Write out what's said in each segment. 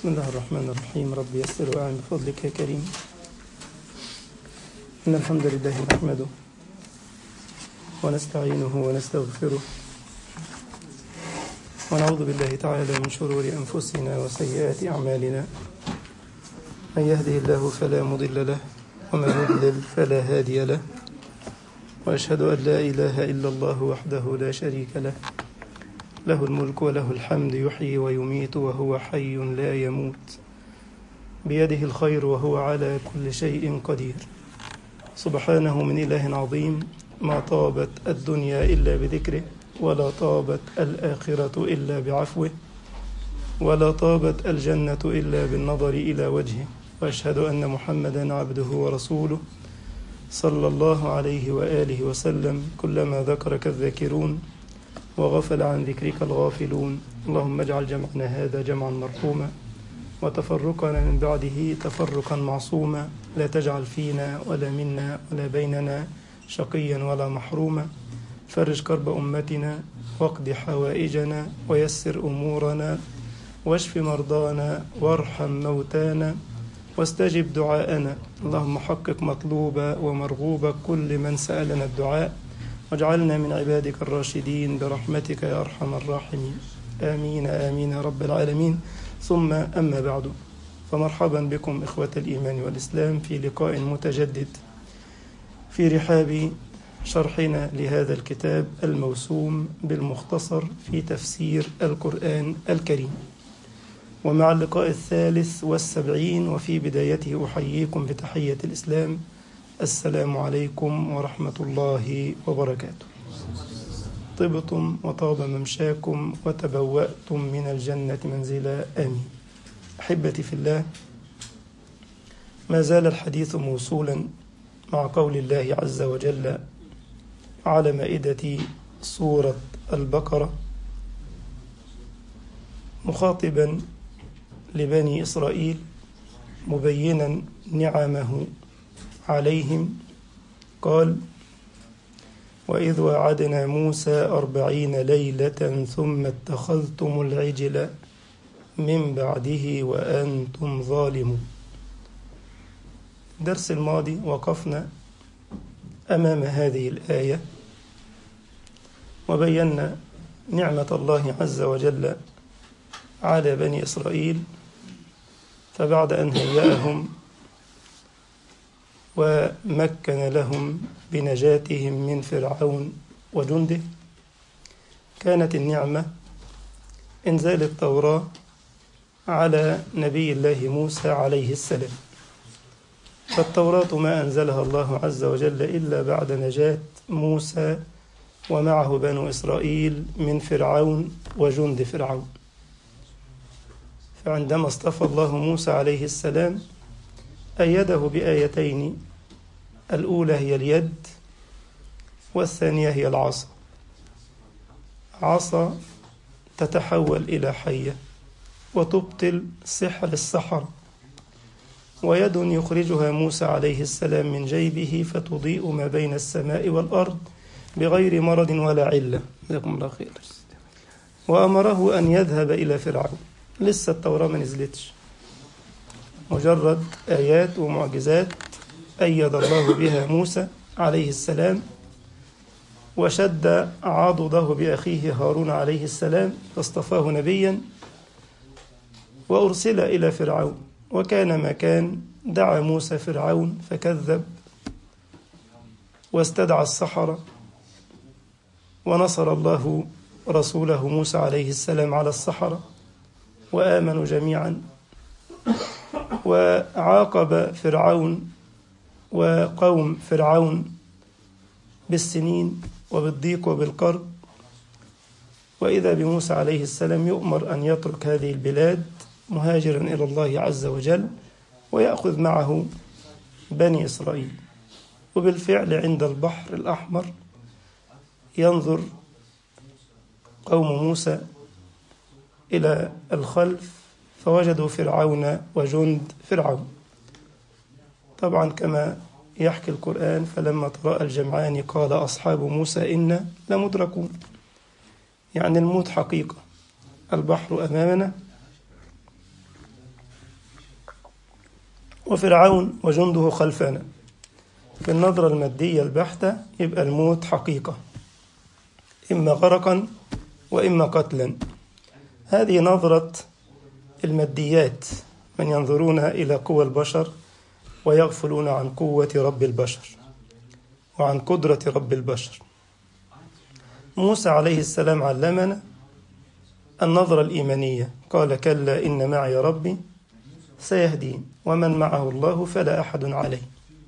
بسم الله الرحمن الرحيم رب يسر وأعن بفضلك يا كريم إن الحمد لله نحمده ونستعينه ونستغفره ونعوذ بالله تعالى من شرور أنفسنا وسيئات أعمالنا من يهده الله فلا مضل له ومن يضلل فلا هادي له وأشهد أن لا إله إلا الله وحده لا شريك له له الملك وله الحمد يحيي ويميت وهو حي لا يموت بيده الخير وهو على كل شيء قدير سبحانه من إله عظيم ما طابت الدنيا إلا بذكره ولا طابت الآخرة إلا بعفوه ولا طابت الجنة إلا بالنظر إلى وجهه وأشهد أن محمدا عبده ورسوله صلى الله عليه وآله وسلم كلما ذكرك الذاكرون وغفل عن ذكرك الغافلون اللهم اجعل جمعنا هذا جمعا مرحوما وتفرقنا من بعده تفرقا معصوما لا تجعل فينا ولا منا ولا بيننا شقيا ولا محروما فرج كرب أمتنا واقض حوائجنا ويسر أمورنا واشف مرضانا وارحم موتانا واستجب دعاءنا اللهم حقق مطلوب ومرغوب كل من سألنا الدعاء واجعلنا من عبادك الراشدين برحمتك يا أرحم الراحمين آمين آمين يا رب العالمين ثم أما بعد فمرحبا بكم إخوة الإيمان والإسلام في لقاء متجدد في رحاب شرحنا لهذا الكتاب الموسوم بالمختصر في تفسير القرآن الكريم ومع اللقاء الثالث والسبعين وفي بدايته أحييكم بتحية الإسلام السلام عليكم ورحمة الله وبركاته طبتم وطاب ممشاكم وتبوأتم من الجنة منزلا آمين أحبتي في الله ما زال الحديث موصولا مع قول الله عز وجل على مائدة سورة البقرة مخاطبا لبني إسرائيل مبينا نعمه عليهم قال وإذ وعدنا موسى أربعين ليلة ثم اتخذتم العجل من بعده وأنتم ظالمون الدرس الماضي وقفنا أمام هذه الآية وبينا نعمة الله عز وجل على بني إسرائيل فبعد أن هيأهم ومكن لهم بنجاتهم من فرعون وجنده كانت النعمة إنزال التوراة على نبي الله موسى عليه السلام فالتوراة ما أنزلها الله عز وجل إلا بعد نجاة موسى ومعه بنو إسرائيل من فرعون وجند فرعون فعندما اصطفى الله موسى عليه السلام أيده بآيتين الأولى هي اليد والثانية هي العصا عصا تتحول إلى حية وتبطل سحر السحر ويد يخرجها موسى عليه السلام من جيبه فتضيء ما بين السماء والأرض بغير مرض ولا علة جزاكم الله خير وأمره أن يذهب إلى فرعون لسه التوراة ما نزلتش مجرد آيات ومعجزات أيد الله بها موسى عليه السلام وشد عضده بأخيه هارون عليه السلام فاصطفاه نبيا وأرسل إلى فرعون وكان ما كان دعا موسى فرعون فكذب واستدعى السحرة ونصر الله رسوله موسى عليه السلام على السحرة وآمنوا جميعا وعاقب فرعون وقوم فرعون بالسنين وبالضيق وبالقرب وإذا بموسى عليه السلام يؤمر أن يترك هذه البلاد مهاجرا إلى الله عز وجل ويأخذ معه بني إسرائيل وبالفعل عند البحر الأحمر ينظر قوم موسى إلى الخلف فوجدوا فرعون وجند فرعون طبعا كما يحكي القرآن فلما تراءى الجمعان قال أصحاب موسى إنا لمدركون يعني الموت حقيقة البحر أمامنا وفرعون وجنده خلفنا في النظرة المادية البحتة يبقى الموت حقيقة إما غرقا وإما قتلا هذه نظرة الماديات من ينظرون إلى قوى البشر ويغفلون عن قوة رب البشر وعن قدرة رب البشر موسى عليه السلام علمنا النظرة الإيمانية قال كلا إن معي ربي سيهدين ومن معه الله فلا أحد عليه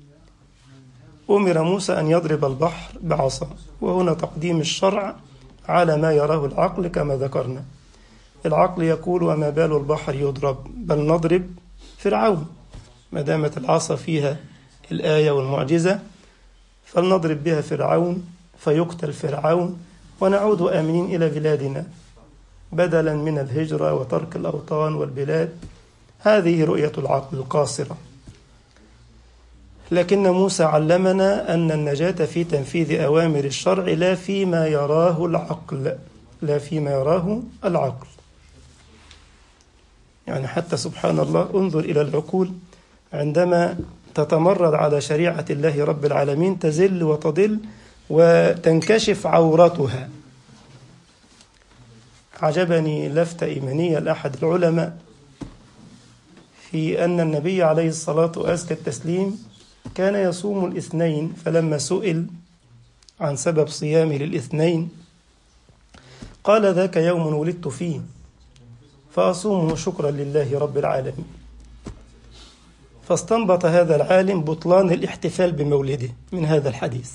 أمر موسى أن يضرب البحر بعصا وهنا تقديم الشرع على ما يراه العقل كما ذكرنا العقل يقول وما بال البحر يضرب بل نضرب فرعون ما دامت العصا فيها الآية والمعجزة فلنضرب بها فرعون فيقتل فرعون ونعود آمنين إلى بلادنا بدلا من الهجرة وترك الأوطان والبلاد هذه رؤية العقل القاصرة لكن موسى علمنا أن النجاة في تنفيذ أوامر الشرع لا فيما يراه العقل لا فيما يراه العقل يعني حتى سبحان الله انظر إلى العقول عندما تتمرد على شريعة الله رب العالمين تزل وتضل وتنكشف عورتها عجبني لفتة إيمانية لأحد العلماء في أن النبي عليه الصلاة وأزكى التسليم كان يصوم الاثنين فلما سئل عن سبب صيامه للاثنين قال ذاك يوم ولدت فيه فأصومه شكرا لله رب العالمين فاستنبط هذا العالم بطلان الاحتفال بمولده من هذا الحديث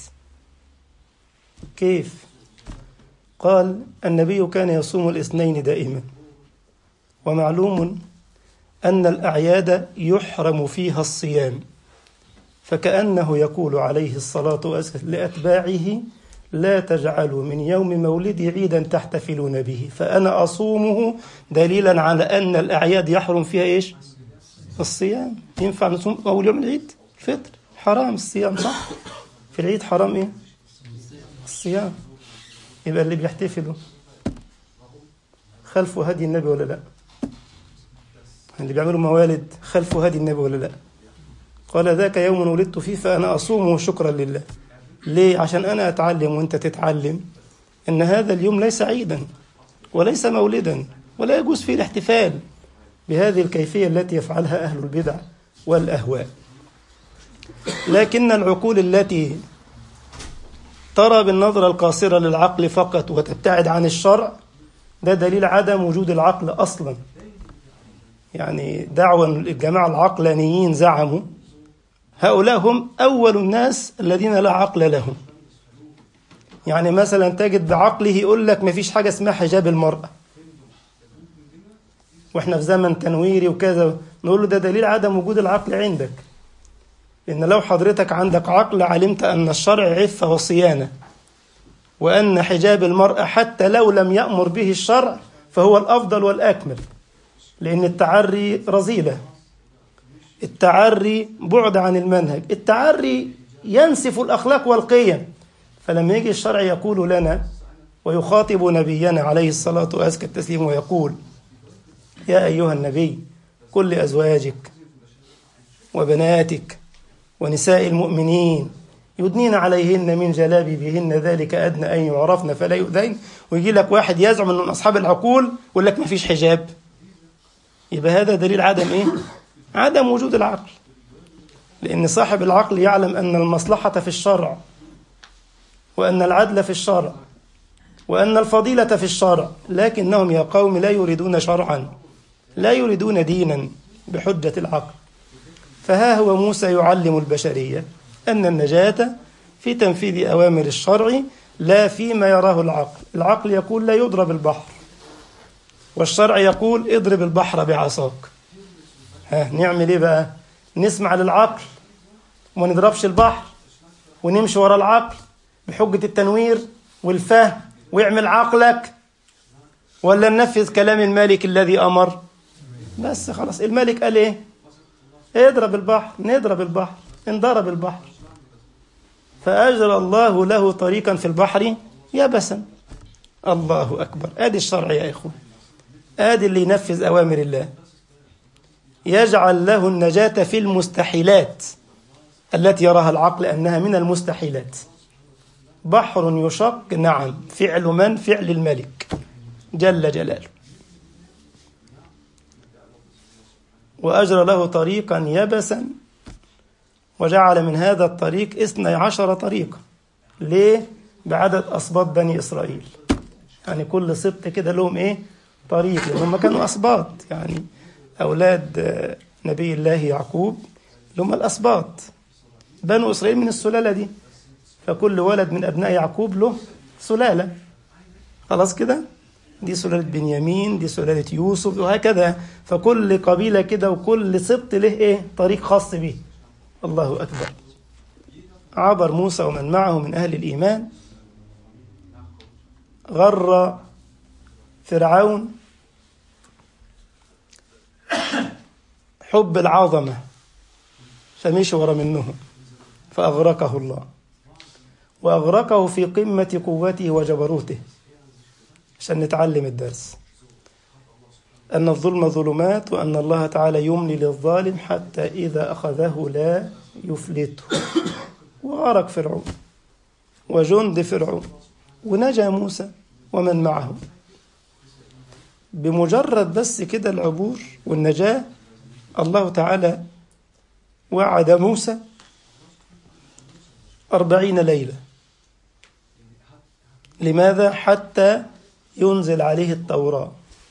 كيف قال النبي كان يصوم الاثنين دائما ومعلوم أن الأعياد يحرم فيها الصيام فكأنه يقول عليه الصلاة والسلام لأتباعه لا تجعلوا من يوم مولدي عيدا تحتفلون به فأنا أصومه دليلا على أن الأعياد يحرم فيها إيش الصيام ينفع نصوم أول يوم العيد الفطر حرام الصيام صح في العيد حرام إيه الصيام يبقى اللي بيحتفلوا خلفوا هدي النبي ولا لا اللي بيعملوا موالد خلفوا هدي النبي ولا لا قال ذاك يوم ولدت فيه فأنا أصومه شكرا لله ليه عشان أنا أتعلم وأنت تتعلم أن هذا اليوم ليس عيدا وليس مولدا ولا يجوز فيه الاحتفال بهذه الكيفية التي يفعلها أهل البدع والأهواء لكن العقول التي ترى بالنظرة القاصرة للعقل فقط وتبتعد عن الشرع ده دليل عدم وجود العقل أصلا يعني دعوة الجماعة العقلانيين زعموا هؤلاء هم أول الناس الذين لا عقل لهم يعني مثلا تجد بعقله يقول لك ما فيش حاجة اسمها حجاب المرأة واحنا في زمن تنويري وكذا نقول له ده دليل عدم وجود العقل عندك لأن لو حضرتك عندك عقل علمت أن الشرع عفة وصيانة وأن حجاب المرأة حتى لو لم يأمر به الشرع فهو الأفضل والأكمل لأن التعري رذيلة التعري بعد عن المنهج التعري ينسف الأخلاق والقيم فلما يجي الشرع يقول لنا ويخاطب نبينا عليه الصلاة وأزكى التسليم ويقول يا أيها النبي قل لأزواجك وبناتك ونساء المؤمنين يدنين عليهن من جلابيبهن ذلك أدنى أن يعرفن فلا يؤذين ويجي لك واحد يزعم أنه من أصحاب العقول يقول لك ما فيش حجاب يبقى هذا دليل عدم إيه؟ عدم وجود العقل لأن صاحب العقل يعلم أن المصلحة في الشرع وأن العدل في الشرع وأن الفضيلة في الشرع لكنهم يا قوم لا يريدون شرعا لا يريدون دينا بحجة العقل فها هو موسى يعلم البشرية أن النجاة في تنفيذ أوامر الشرع لا فيما يراه العقل العقل يقول لا يضرب البحر والشرع يقول اضرب البحر بعصاك ها نعمل ايه بقى نسمع للعقل وما نضربش البحر ونمشي ورا العقل بحجة التنوير والفهم واعمل عقلك ولا ننفذ كلام الملك الذي أمر بس خلاص الملك قال ايه اضرب البحر نضرب البحر انضرب البحر فأجرى الله له طريقا في البحر يبسا الله أكبر آدي الشرع يا إخوة آدي اللي ينفذ أوامر الله يجعل له النجاة في المستحيلات التي يراها العقل أنها من المستحيلات بحر يشق نعم فعل من فعل الملك جل جلاله وأجرى له طريقا يبسا وجعل من هذا الطريق اثني عشر طريقا ليه؟ بعدد أصباط بني إسرائيل يعني كل سبط كده لهم إيه؟ طريق لأن هم كانوا أسباط يعني أولاد نبي الله يعقوب اللي هم الأسباط بنو إسرائيل من السلالة دي فكل ولد من أبناء يعقوب له سلالة خلاص كده دي سلالة بنيامين دي سلالة يوسف وهكذا فكل قبيلة كده وكل سبط له إيه طريق خاص به الله أكبر عبر موسى ومن معه من أهل الإيمان غر فرعون حب العظمة فمشي ورا منهم فأغرقه الله وأغرقه في قمة قوته وجبروته عشان نتعلم الدرس أن الظلم ظلمات وأن الله تعالى يملي للظالم حتى إذا أخذه لا يفلته وغرق فرعون وجند فرعون ونجا موسى ومن معه بمجرد بس كده العبور والنجاة الله تعالى وعد موسى أربعين ليلة لماذا؟ حتى ينزل عليه التوراة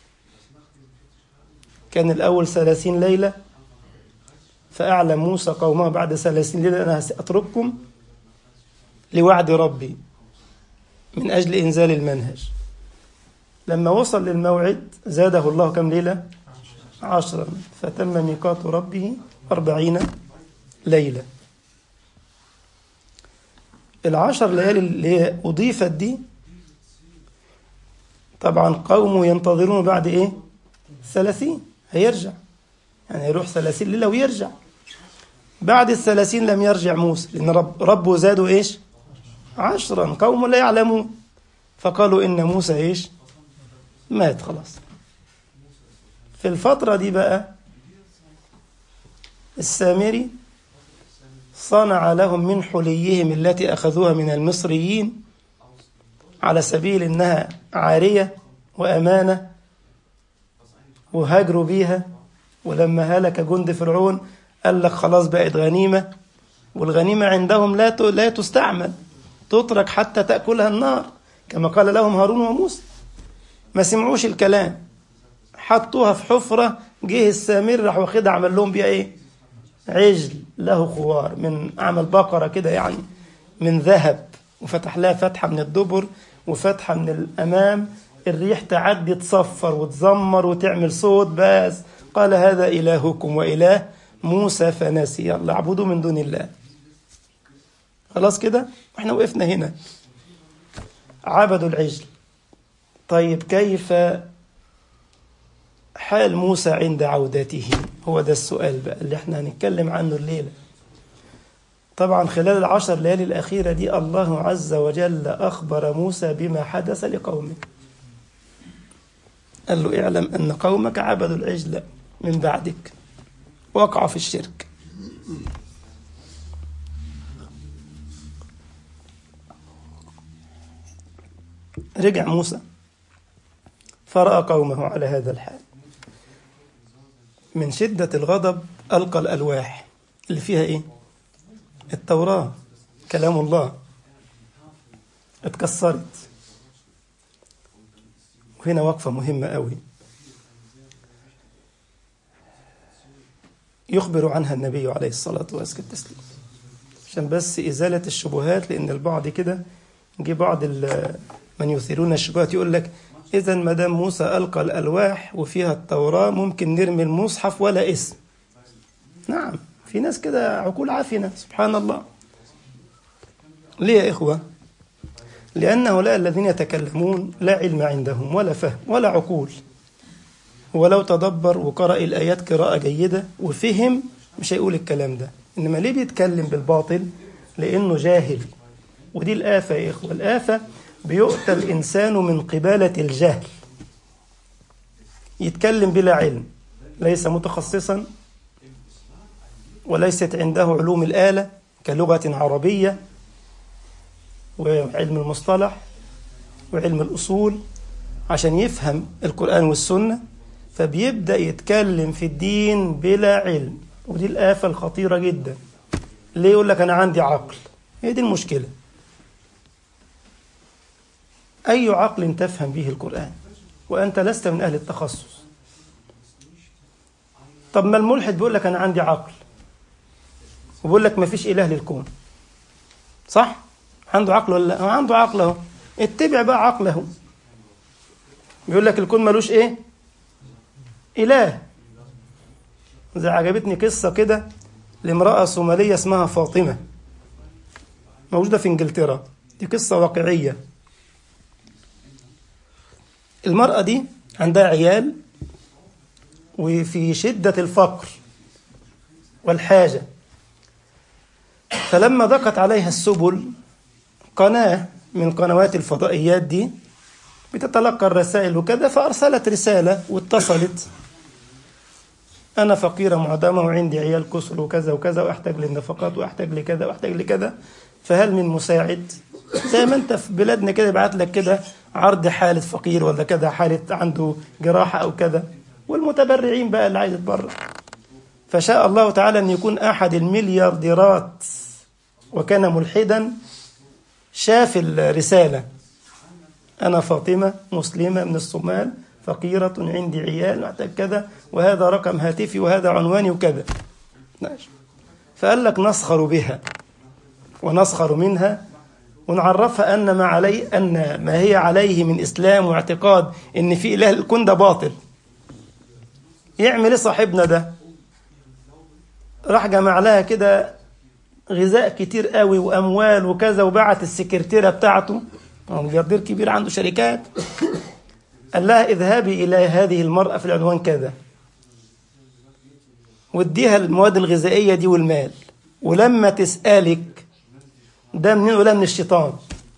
كان الأول ثلاثين ليلة فأعلم موسى قومه بعد ثلاثين ليلة أنا سأترككم لوعد ربي من أجل إنزال المنهج لما وصل للموعد زاده الله كم ليلة عشرا فتم ميقات ربه أربعين ليلة العشر ليالي اللي أضيفت دي طبعا قومه ينتظرون بعد إيه ثلاثين هيرجع يعني يروح ثلاثين ليلة ويرجع بعد الثلاثين لم يرجع موسى لأن رب ربه زاده إيش عشرا قوم لا يعلمون فقالوا إن موسى إيش مات خلاص في الفترة دي بقى السامري صنع لهم من حليهم التي أخذوها من المصريين على سبيل إنها عارية وأمانة وهاجروا بيها ولما هلك جند فرعون قال لك خلاص بقت غنيمة والغنيمة عندهم لا لا تستعمل تترك حتى تأكلها النار كما قال لهم هارون وموسى ما سمعوش الكلام حطوها في حفرة جه السامر راح واخدها عمل لهم بيها ايه عجل له خوار من عمل بقرة كده يعني من ذهب وفتح لها فتحة من الدبر وفتحة من الأمام الريح تعدي تصفر وتزمر وتعمل صوت بس قال هذا إلهكم وإله موسى فنسي يلا اعبدوا من دون الله خلاص كده احنا وقفنا هنا عبدوا العجل طيب كيف حال موسى عند عودته هو ده السؤال بقى اللي احنا هنتكلم عنه الليلة طبعا خلال العشر ليالي الأخيرة دي الله عز وجل أخبر موسى بما حدث لقومه قال له اعلم أن قومك عبدوا العجل من بعدك وقعوا في الشرك رجع موسى فرأى قومه على هذا الحال من شدة الغضب ألقى الألواح اللي فيها إيه؟ التوراة كلام الله اتكسرت وهنا وقفة مهمة قوي يخبر عنها النبي عليه الصلاة والسلام عشان بس إزالة الشبهات لأن البعض كده جه بعض من يثيرون الشبهات يقول لك إذا ما دام موسى ألقى الألواح وفيها التوراة ممكن نرمي المصحف ولا اسم نعم في ناس كده عقول عافنة سبحان الله ليه يا إخوة لأن هؤلاء الذين يتكلمون لا علم عندهم ولا فهم ولا عقول ولو تدبر وقرأ الآيات قراءة جيدة وفهم مش هيقول الكلام ده إنما ليه بيتكلم بالباطل لأنه جاهل ودي الآفة يا إخوة الآفة بيؤتى الإنسان من قبالة الجهل يتكلم بلا علم ليس متخصصا وليست عنده علوم الآلة كلغة عربية وعلم المصطلح وعلم الأصول عشان يفهم القرآن والسنة فبيبدأ يتكلم في الدين بلا علم ودي الآفة الخطيرة جدا ليه يقول لك أنا عندي عقل هي دي المشكلة أي عقل تفهم به القرآن وأنت لست من أهل التخصص طب ما الملحد بيقول لك أنا عندي عقل وبيقول لك ما فيش إله للكون صح؟ عنده عقل ولا لا؟ عنده عقل أهو اتبع بقى عقله بيقول لك الكون ملوش إيه؟ إله زي عجبتني قصة كده لامرأة صومالية اسمها فاطمة موجودة في إنجلترا دي قصة واقعية المرأة دي عندها عيال وفي شدة الفقر والحاجة فلما ضاقت عليها السبل قناة من قنوات الفضائيات دي بتتلقى الرسائل وكذا فأرسلت رسالة واتصلت أنا فقيرة معدمة وعندي عيال كسر وكذا وكذا وأحتاج للنفقات وأحتاج لكذا وأحتاج لكذا فهل من مساعد زي ما أنت في بلادنا كده يبعت لك كده عرض حالة فقير ولا كذا حالة عنده جراحة أو كذا والمتبرعين بقى اللي عايز يتبرع فشاء الله تعالى أن يكون أحد المليارديرات وكان ملحدا شاف الرسالة أنا فاطمة مسلمة من الصومال فقيرة عندي عيال محتاج كذا وهذا رقم هاتفي وهذا عنواني وكذا ماشي فقال لك نسخر بها ونسخر منها ونعرفها أن ما علي أن ما هي عليه من إسلام واعتقاد إن في إله الكون ده باطل يعمل إيه صاحبنا ده راح جمع لها كده غذاء كتير قوي وأموال وكذا وبعت السكرتيرة بتاعته هو ملياردير كبير عنده شركات قال لها اذهبي إلى هذه المرأة في العنوان كذا واديها المواد الغذائية دي والمال ولما تسألك ده منين ولا من الشيطان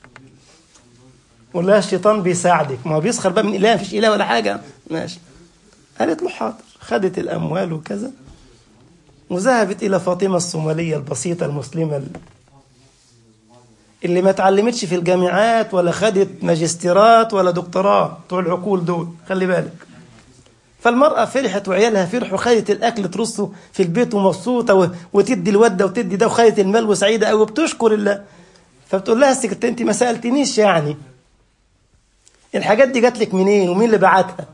ولا الشيطان بيساعدك ما هو بيسخر بقى من إله مفيش إله ولا حاجة ماشي قالت له حاضر خدت الأموال وكذا وذهبت إلى فاطمة الصومالية البسيطة المسلمة اللي ما اتعلمتش في الجامعات ولا خدت ماجستيرات ولا دكتوراه بتوع العقول دول خلي بالك فالمرأة فرحت وعيالها فرحوا خدت الأكل ترصه في البيت ومبسوطة وتدي الواد ده وتدي ده وخدت المال وسعيدة أوي وبتشكر الله فبتقول لها السكرتير أنت ما سألتنيش يعني الحاجات دي جات لك منين ومين اللي بعتها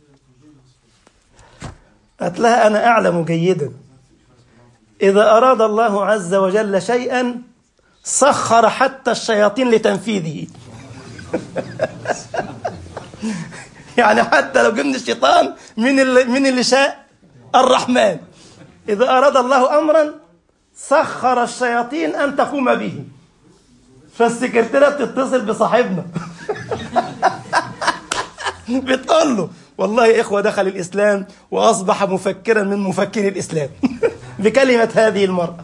قالت لها أنا أعلم جيدا إذا أراد الله عز وجل شيئا سخر حتى الشياطين لتنفيذه يعني حتى لو جبنا الشيطان من اللي من اللي شاء الرحمن إذا أراد الله أمرا سخر الشياطين أن تقوم به فالسكرتيرة بتتصل بصاحبنا بتقول له والله يا إخوة دخل الإسلام وأصبح مفكرا من مفكري الإسلام بكلمة هذه المرأة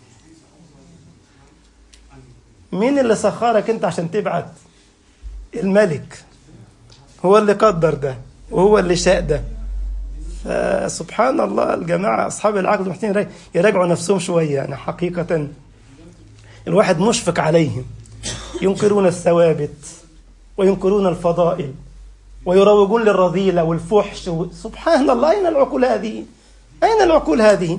مين اللي سخرك أنت عشان تبعت الملك هو اللي قدر ده وهو اللي شاء ده فسبحان الله الجماعة أصحاب العقل محتاجين يراجعوا نفسهم شوية يعني حقيقة الواحد مشفق عليهم ينكرون الثوابت وينكرون الفضائل ويروجون للرذيلة والفحش و... سبحان الله أين العقول هذه أين العقول هذه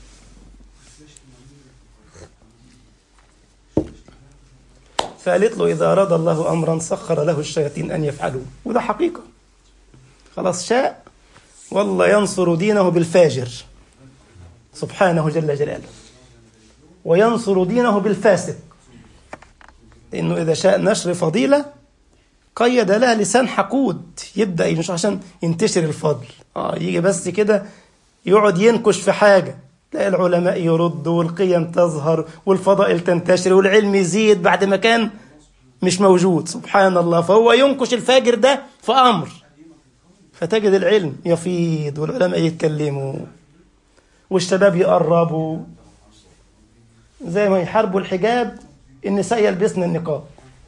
فقالت له إذا أراد الله أمرا سخر له الشياطين أن يفعلوه وده حقيقة خلاص شاء والله ينصر دينه بالفاجر سبحانه جل جلاله وينصر دينه بالفاسق لأنه إذا شاء نشر فضيلة قيد لها لسان حقود يبدأ ينشر عشان ينتشر الفضل آه يجي بس كده يقعد ينكش في حاجة تلاقي العلماء يردوا والقيم تظهر والفضائل تنتشر والعلم يزيد بعد ما كان مش موجود سبحان الله فهو ينكش الفاجر ده في أمر فتجد العلم يفيض والعلماء يتكلموا والشباب يقربوا زي ما يحاربوا الحجاب النساء يلبسن النقاب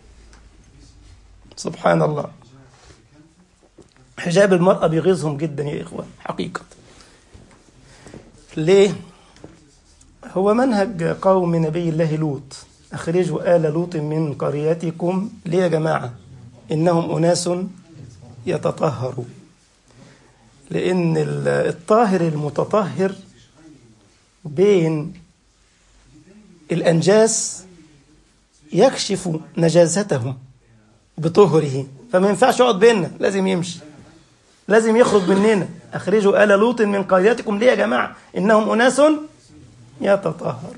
سبحان الله حجاب المرأة بيغيظهم جدا يا إخوان حقيقة ليه؟ هو منهج قوم نبي الله لوط أخرجوا آل لوط من قريتكم ليه يا جماعة إنهم أناس يتطهروا لأن الطاهر المتطهر بين الأنجاس يكشف نجازته بطهره فما ينفعش يقعد بيننا لازم يمشي لازم يخرج مننا أخرجوا آل لوط من قريتكم ليه يا جماعة إنهم أناس يتطهر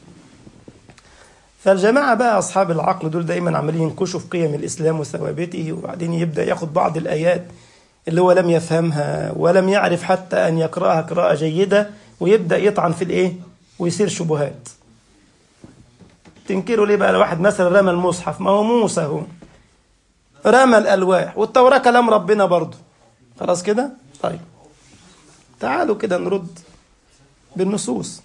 فالجماعة بقى أصحاب العقل دول دايما عمالين ينكشوا في قيم الإسلام وثوابته وبعدين يبدأ ياخد بعض الآيات اللي هو لم يفهمها ولم يعرف حتى أن يقرأها قراءة جيدة ويبدأ يطعن في الإيه ويصير شبهات تنكروا ليه بقى الواحد مثلا رمى المصحف ما هو موسى هو رمى الألواح والتوراة كلام ربنا برضه خلاص كده طيب تعالوا كده نرد بالنصوص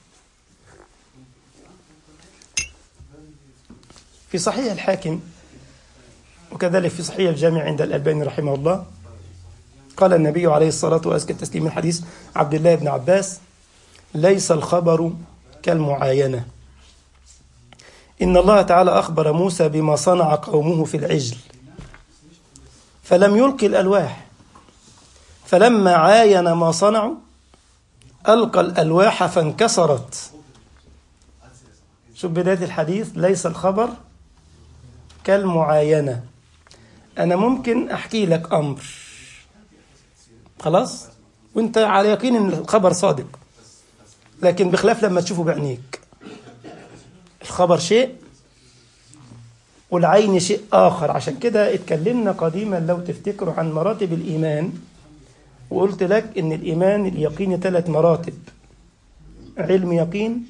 في صحيح الحاكم وكذلك في صحيح الجامع عند الألباني رحمه الله قال النبي عليه الصلاة وأزكى التسليم الحديث عبد الله بن عباس ليس الخبر كالمعاينة إن الله تعالى أخبر موسى بما صنع قومه في العجل فلم يلقي الألواح فلما عاين ما صنعوا ألقى الألواح فانكسرت شوف بداية الحديث ليس الخبر كالمعاينة أنا ممكن أحكي لك أمر خلاص وانت على يقين ان الخبر صادق لكن بخلاف لما تشوفه بعينيك الخبر شيء والعين شيء آخر عشان كده اتكلمنا قديما لو تفتكروا عن مراتب الإيمان وقلت لك إن الإيمان اليقين ثلاث مراتب علم يقين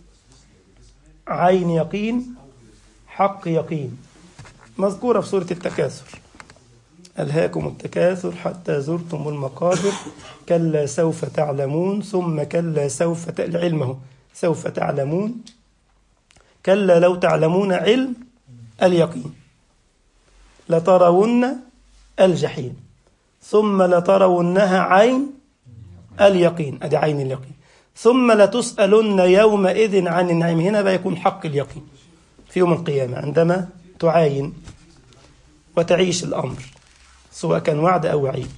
عين يقين حق يقين مذكورة في سورة التكاثر ألهاكم التكاثر حتى زرتم المقابر كلا سوف تعلمون ثم كلا سوف ت... علمه سوف تعلمون كلا لو تعلمون علم اليقين لترون الجحيم ثم لترونها عين اليقين أدي عين اليقين ثم لتسألن يومئذ عن النعيم هنا بقى يكون حق اليقين في يوم القيامة عندما تعاين وتعيش الأمر سواء كان وعد أو وعيد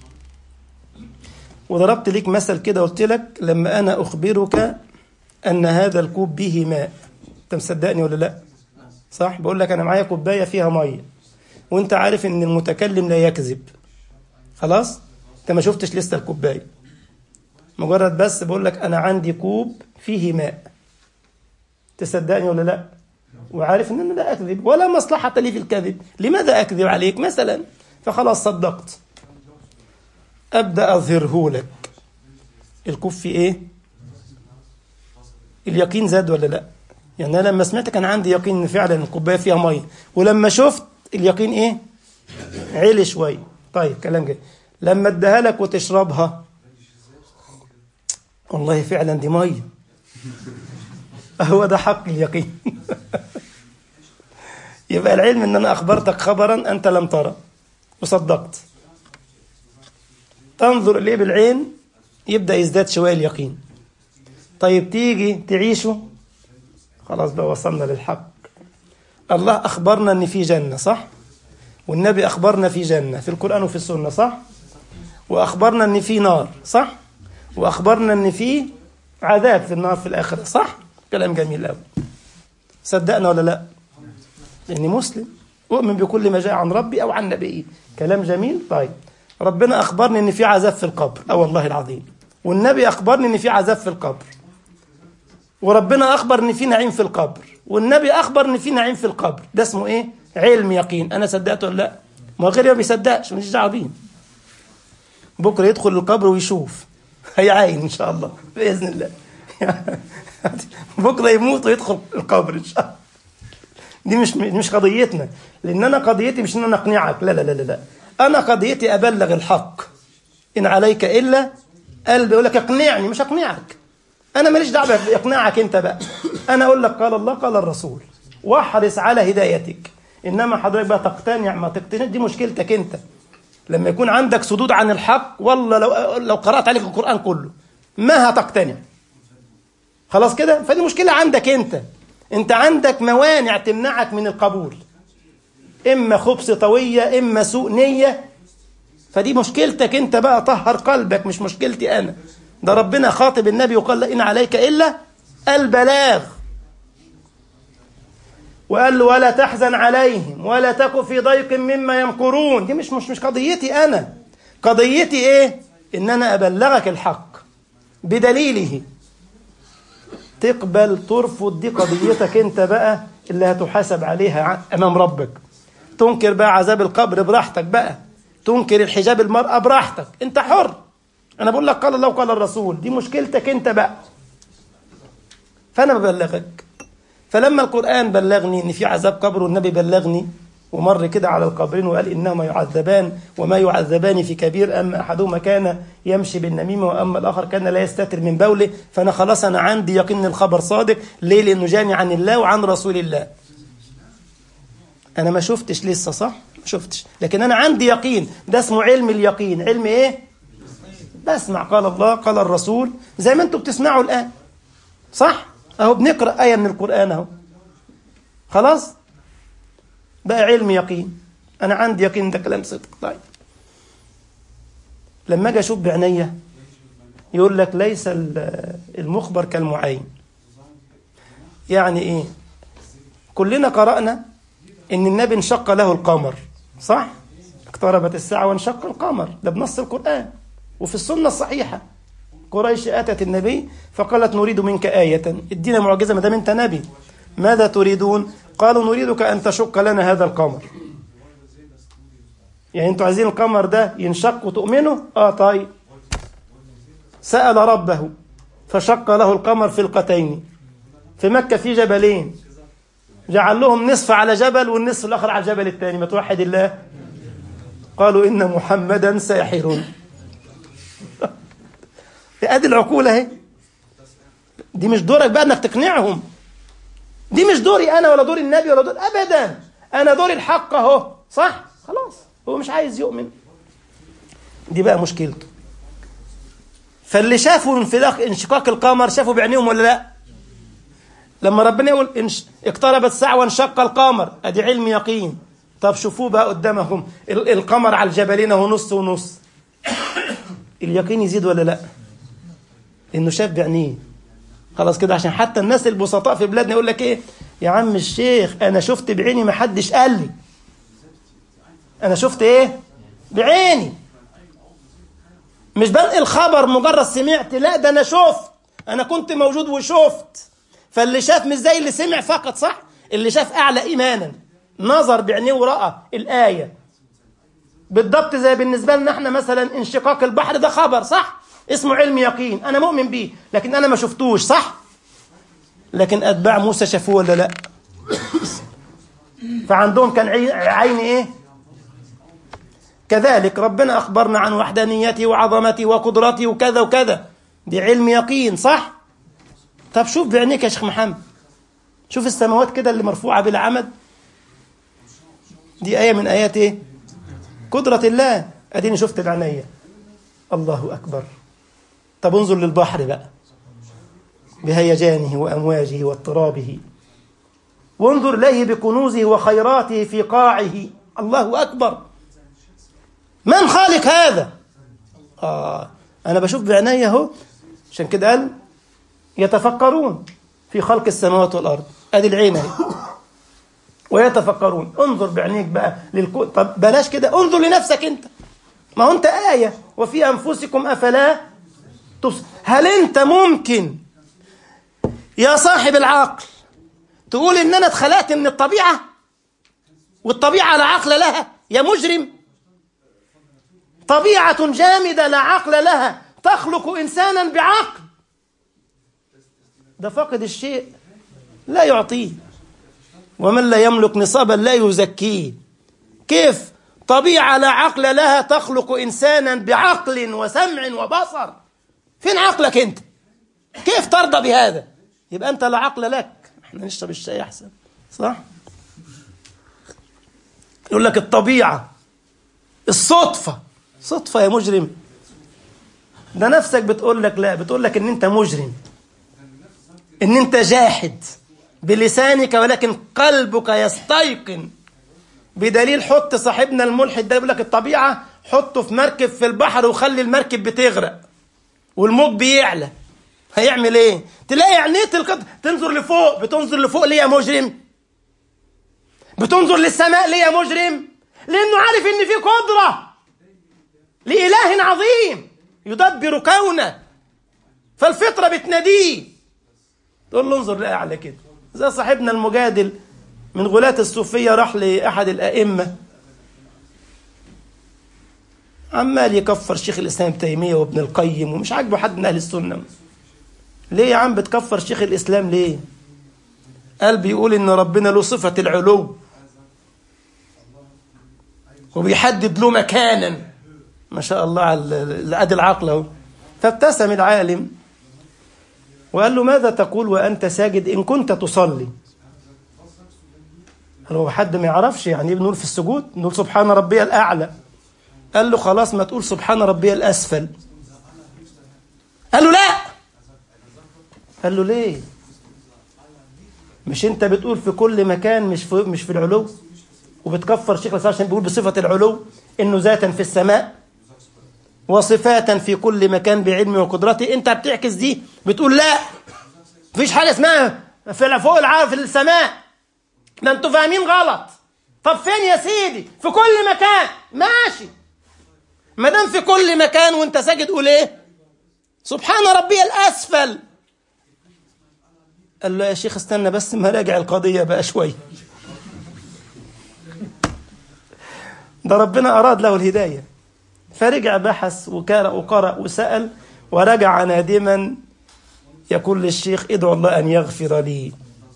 وضربت لك مثل كده قلت لك لما أنا أخبرك أن هذا الكوب به ماء أنت مصدقني ولا لا صح بقول لك أنا معايا كوباية فيها مية وأنت عارف أن المتكلم لا يكذب خلاص أنت ما شفتش لسه الكوباية مجرد بس بقول لك أنا عندي كوب فيه ماء تصدقني ولا لا وعارف ان انا لا اكذب ولا مصلحه لي في الكذب لماذا اكذب عليك مثلا فخلاص صدقت ابدا اظهره لك الكوب في ايه اليقين زاد ولا لا يعني انا لما سمعت كان عندي يقين ان فعلا الكوبايه فيها ميه ولما شفت اليقين ايه عالي شويه طيب كلام جاي لما اديها لك وتشربها والله فعلا دي ميه هو ده حق اليقين يبقى العلم ان انا اخبرتك خبرا انت لم ترى وصدقت تنظر اليه بالعين يبدا يزداد شويه اليقين طيب تيجي تعيشه خلاص بقى وصلنا للحق الله اخبرنا ان في جنه صح والنبي اخبرنا في جنه في القران وفي السنه صح واخبرنا ان في نار صح واخبرنا ان في عذاب في النار في الاخره صح كلام جميل قوي صدقنا ولا لا لاني مسلم اؤمن بكل ما جاء عن ربي او عن نبيه كلام جميل طيب ربنا اخبرني ان في عذاب في القبر اه والله العظيم والنبي اخبرني ان في عذاب في القبر وربنا اخبر ان في نعيم في القبر والنبي اخبر ان في نعيم في القبر ده اسمه ايه علم يقين انا صدقته ولا لا ما غيري ما بيصدقش ماليش دعوه بيه بكره يدخل القبر ويشوف هيعاين ان شاء الله باذن الله بكره يموت ويدخل القبر ان شاء الله دي مش مش قضيتنا لان انا قضيتي مش ان انا اقنعك لا لا لا لا انا قضيتي ابلغ الحق ان عليك الا قلبي يقول لك اقنعني مش اقنعك انا ماليش دعوه باقناعك انت بقى انا اقول لك قال الله قال الرسول واحرص على هدايتك انما حضرتك بقى تقتنع ما تقتنعش دي مشكلتك انت لما يكون عندك صدود عن الحق والله لو لو قرات عليك القران كله ما هتقتنع خلاص كده فدي مشكلة عندك انت انت عندك موانع تمنعك من القبول اما خبث طوية اما سوء نية فدي مشكلتك انت بقى طهر قلبك مش مشكلتي انا ده ربنا خاطب النبي وقال لا ان عليك الا البلاغ وقال له ولا تحزن عليهم ولا تك في ضيق مما يمكرون دي مش مش مش قضيتي انا قضيتي ايه ان انا ابلغك الحق بدليله تقبل ترفض دي قضيتك انت بقى اللي هتحاسب عليها امام ربك تنكر بقى عذاب القبر براحتك بقى تنكر الحجاب المرأة براحتك انت حر انا بقول لك قال الله وقال الرسول دي مشكلتك انت بقى فانا ببلغك فلما القرآن بلغني ان في عذاب قبر والنبي بلغني ومر كده على القبرين وقال انهما يعذبان وما يعذبان في كبير اما احدهما كان يمشي بالنميمه واما الاخر كان لا يستتر من بوله فانا خلاص انا عندي يقين الخبر صادق ليه لانه جاني عن الله وعن رسول الله انا ما شفتش لسه صح ما شفتش لكن انا عندي يقين ده اسمه علم اليقين علم ايه بسمع قال الله قال الرسول زي ما انتم بتسمعوا الان صح اهو بنقرا ايه من القران اهو خلاص بقى علم يقين انا عندي يقين ده كلام صدق طيب لما اجي اشوف بعينيا يقول لك ليس المخبر كالمعين يعني ايه كلنا قرانا ان النبي انشق له القمر صح اقتربت الساعه وانشق القمر ده بنص القران وفي السنه الصحيحه قريش اتت النبي فقالت نريد منك ايه ادينا معجزه ما دام انت نبي ماذا تريدون قالوا نريدك أن تشق لنا هذا القمر يعني انتوا عايزين القمر ده ينشق وتؤمنوا اه طيب سأل ربه فشق له القمر فلقتين في مكة في جبلين جعل لهم نصف على جبل والنصف الآخر على الجبل الثاني ما توحد الله قالوا إن محمدا ساحر ادي العقول اهي دي مش دورك بقى انك تقنعهم دي مش دوري انا ولا دور النبي ولا دور ابدا انا دوري الحق اهو صح خلاص هو مش عايز يؤمن دي بقى مشكلته فاللي شافوا انفلاق انشقاق القمر شافوا بعينيهم ولا لا لما ربنا يقول انش... اقتربت الساعه وانشق القمر ادي علم يقين طب شوفوه بقى قدامهم ال... القمر على الجبلين اهو نص ونص اليقين يزيد ولا لا لانه شاف بعينيه خلاص كده عشان حتى الناس البسطاء في بلادنا يقول لك ايه يا عم الشيخ انا شفت بعيني ما حدش قال لي انا شفت ايه بعيني مش بنقل خبر مجرد سمعت لا ده انا شفت انا كنت موجود وشفت فاللي شاف مش زي اللي سمع فقط صح اللي شاف اعلى ايمانا نظر بعينيه وراى الايه بالضبط زي بالنسبه لنا احنا مثلا انشقاق البحر ده خبر صح اسمه علم يقين انا مؤمن بيه لكن انا ما شفتوش صح لكن اتباع موسى شافوه ولا لا فعندهم كان عين ايه كذلك ربنا اخبرنا عن وحدانيته وعظمته وقدرته وكذا وكذا دي علم يقين صح طب شوف بعينيك يا شيخ محمد شوف السماوات كده اللي مرفوعه بلا عمد دي ايه من ايات ايه قدره الله اديني شفت بعينيا الله اكبر طب انظر للبحر بقى بهيجانه وأمواجه واضطرابه وانظر إليه بكنوزه وخيراته في قاعه الله أكبر من خالق هذا آه أنا بشوف بعيني أهو عشان كده قال يتفكرون في خلق السماوات والأرض أدي العين اهي ويتفكرون انظر بعينيك بقى للكون طب بلاش كده انظر لنفسك أنت ما هو أنت آية وفي أنفسكم أفلا تبصر هل أنت ممكن يا صاحب العقل تقول ان انا اتخلقت من الطبيعه والطبيعه لا عقل لها يا مجرم طبيعه جامده لا عقل لها تخلق انسانا بعقل ده فقد الشيء لا يعطيه ومن لا يملك نصابا لا يزكيه كيف طبيعه لا عقل لها تخلق انسانا بعقل وسمع وبصر فين عقلك انت كيف ترضى بهذا يبقى انت لا عقل لك احنا نشرب الشاي احسن صح يقول لك الطبيعه الصدفه صدفه يا مجرم ده نفسك بتقول لك لا بتقول لك ان انت مجرم ان انت جاحد بلسانك ولكن قلبك يستيقن بدليل حط صاحبنا الملحد ده يقول لك الطبيعه حطه في مركب في البحر وخلي المركب بتغرق والموج بيعلى هيعمل ايه تلاقي عينيه تلقط تنظر لفوق بتنظر لفوق ليه يا مجرم بتنظر للسماء ليه يا مجرم لانه عارف ان في قدره لاله عظيم يدبر كونه فالفطره بتناديه تقول له انظر لاعلى كده زي صاحبنا المجادل من غلاة الصوفية راح لأحد الأئمة عمال يكفر شيخ الإسلام تيمية وابن القيم ومش عاجبه حد من أهل السنة ليه يا عم بتكفر شيخ الإسلام ليه قال بيقول إن ربنا له صفة العلو وبيحدد له مكانا ما شاء الله على أدي العقل اهو فابتسم العالم وقال له ماذا تقول وأنت ساجد إن كنت تصلي قال هو حد ما يعرفش يعني ايه بنقول في السجود نقول سبحان ربي الأعلى قال له خلاص ما تقول سبحان ربي الأسفل قال له لا قال له ليه مش انت بتقول في كل مكان مش في مش في العلو وبتكفر الشيخ الاسلام عشان بيقول بصفه العلو انه ذاتا في السماء وصفاتا في كل مكان بعلمه وقدرته انت بتعكس دي بتقول لا مفيش حاجه اسمها في فوق العالم في السماء ده انتوا فاهمين غلط طب فين يا سيدي في كل مكان ماشي ما دام في كل مكان وانت ساجد قول ايه سبحان ربي الاسفل قال له يا شيخ استنى بس ما راجع القضيه بقى شويه ده ربنا اراد له الهدايه فرجع بحث وقرأ وقرأ وسأل ورجع نادما يقول للشيخ ادعو الله أن يغفر لي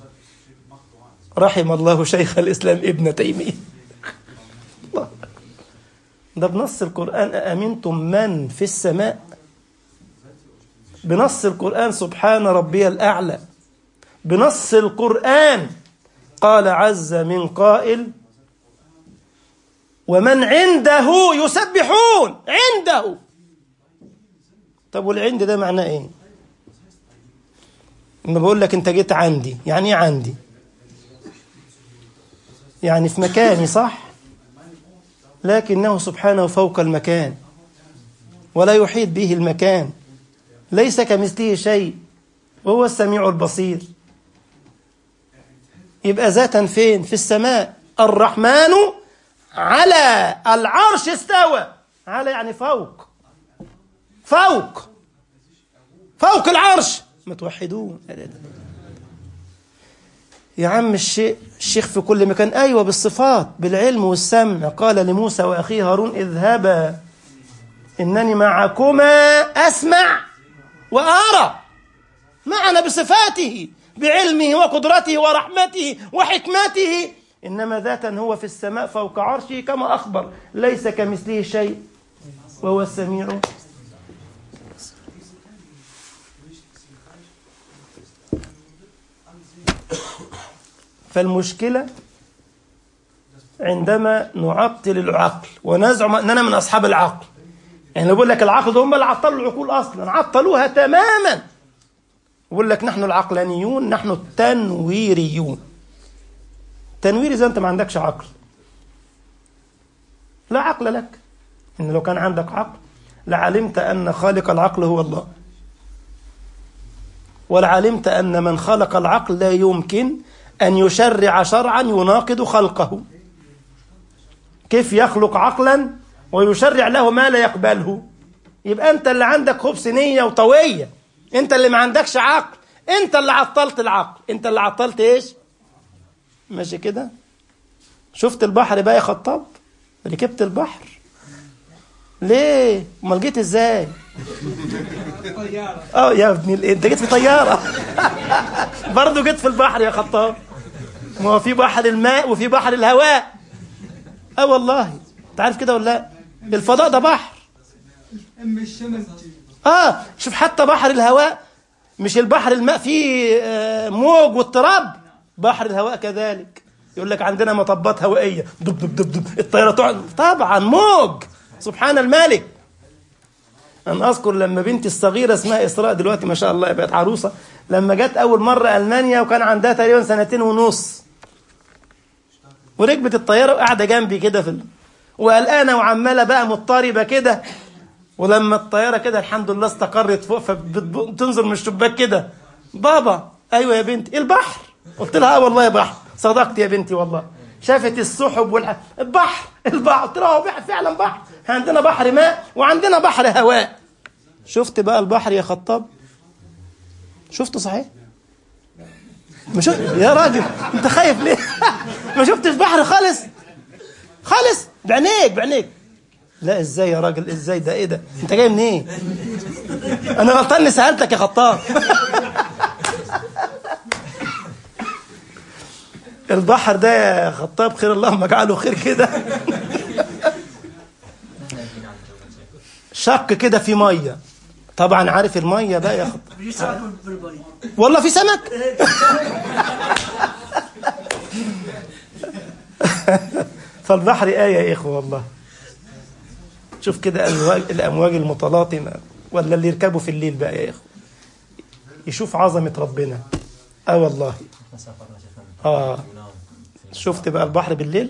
رحم الله شيخ الإسلام ابن تيمية الله ده بنص القرآن أأمنتم من في السماء بنص القرآن سبحان ربي الأعلى بنص القرآن قال عز من قائل ومن عنده يسبحون عنده طب والعند ده معناه ايه لما بقول لك انت جيت عندي يعني ايه عندي يعني في مكاني صح لكنه سبحانه فوق المكان ولا يحيط به المكان ليس كمثله شيء وهو السميع البصير يبقى ذاتا فين في السماء الرحمن على العرش استوى على يعني فوق فوق فوق العرش ما توحدون يا عم الشيخ الشيخ في كل مكان ايوه بالصفات بالعلم والسمع قال لموسى واخيه هارون اذهبا انني معكما اسمع وارى معنا بصفاته بعلمه وقدرته ورحمته وحكمته إنما ذاتا هو في السماء فوق عرشه كما أخبر ليس كمثله شيء وهو السميع فالمشكلة عندما نعطل العقل ونزعم أننا من أصحاب العقل يعني بقول لك العقل ده هم اللي عطلوا العقول أصلا عطلوها تماما بقول لك نحن العقلانيون نحن التنويريون تنويري إذا أنت ما عندكش عقل لا عقل لك إن لو كان عندك عقل لعلمت أن خالق العقل هو الله ولعلمت أن من خلق العقل لا يمكن أن يشرع شرعا يناقض خلقه كيف يخلق عقلا ويشرع له ما لا يقبله يبقى أنت اللي عندك خبث نية وطوية أنت اللي ما عندكش عقل أنت اللي عطلت العقل أنت اللي عطلت إيش ماشي كده شفت البحر بقى يا خطاب ركبت البحر ليه امال جيت ازاي اه يا ابني ال- انت جيت في طياره برضه جيت في البحر يا خطاب ما هو في بحر الماء وفي بحر الهواء اه والله انت عارف كده ولا لا الفضاء ده بحر ام الشمس اه شوف حتى بحر الهواء مش البحر الماء فيه آه، موج واضطراب بحر الهواء كذلك يقول لك عندنا مطبات هوائيه دب دب دب دب الطياره تقعد طبعا موج سبحان الملك انا اذكر لما بنتي الصغيره اسمها اسراء دلوقتي ما شاء الله بقت عروسه لما جت اول مره المانيا وكان عندها تقريبا سنتين ونص وركبت الطياره وقاعده جنبي كده في ال... وقلقانه وعماله بقى مضطربه كده ولما الطياره كده الحمد لله استقرت فوق فبتنظر من الشباك كده بابا ايوه يا بنتي البحر قلت لها اه والله يا بحر صدقت يا بنتي والله شافت السحب والح... البحر البحر قلت لها هو فعلا بحر عندنا بحر ماء وعندنا بحر هواء شفت بقى البحر يا خطاب شفته صحيح ما شفت يا راجل انت خايف ليه ما شفتش بحر خالص خالص بعينيك بعينيك لا ازاي يا راجل ازاي ده ايه ده انت جاي منين إيه؟ انا غلطان اني سالتك يا خطاب البحر ده يا خطاب خير اللهم اجعله خير كده شق كده في ميه طبعا عارف الميه بقى يا خطاب والله في سمك فالبحر آية يا إخوة والله شوف كده الأمواج, الأمواج المتلاطمة ولا اللي يركبوا في الليل بقى يا إخوة يشوف عظمة ربنا آه والله آه شفت بقى البحر بالليل